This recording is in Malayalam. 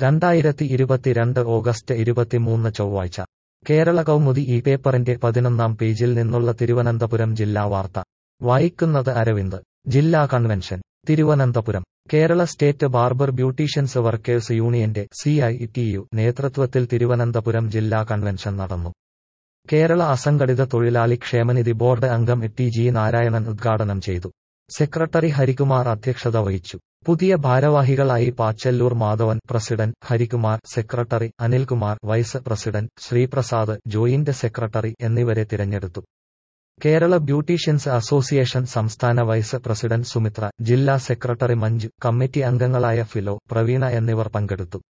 രണ്ടായിരത്തി ഇരുപത്തിരണ്ട് ഓഗസ്റ്റ് ഇരുപത്തിമൂന്ന് ചൊവ്വാഴ്ച കേരള കൗമുദി ഈ പേപ്പറിന്റെ പതിനൊന്നാം പേജിൽ നിന്നുള്ള തിരുവനന്തപുരം ജില്ലാ വാർത്ത വായിക്കുന്നത് അരവിന്ദ് ജില്ലാ convention Thiruvananthapuram Kerala state barber beauticians workers യൂണിയന്റെ സി ഐ ടി യു നേതൃത്വത്തിൽ തിരുവനന്തപുരം ജില്ലാ കൺവെൻഷൻ നടന്നു കേരള അസംഘടിത തൊഴിലാളി ക്ഷേമനിധി ബോർഡ് അംഗം ടി ജി നാരായണൻ ഉദ്ഘാടനം ചെയ്തു സെക്രട്ടറി ഹരികുമാർ അധ്യക്ഷത വഹിച്ചു പുതിയ ഭാരവാഹികളായി Pachalloor Madhavan president Harikumar secretary Anilkumar vice president Sreeprasad joint secretary എന്നിവരെ തിരഞ്ഞെടുത്തു കേരള ബ്യൂട്ടീഷ്യൻസ് അസോസിയേഷൻ സംസ്ഥാന വൈസ് പ്രസിഡന്റ് സുമിത്ര ജില്ലാ സെക്രട്ടറി മഞ്ജു കമ്മിറ്റി അംഗങ്ങളായ ഫിലോ പ്രവീണ എന്നിവർ പങ്കെടുത്തു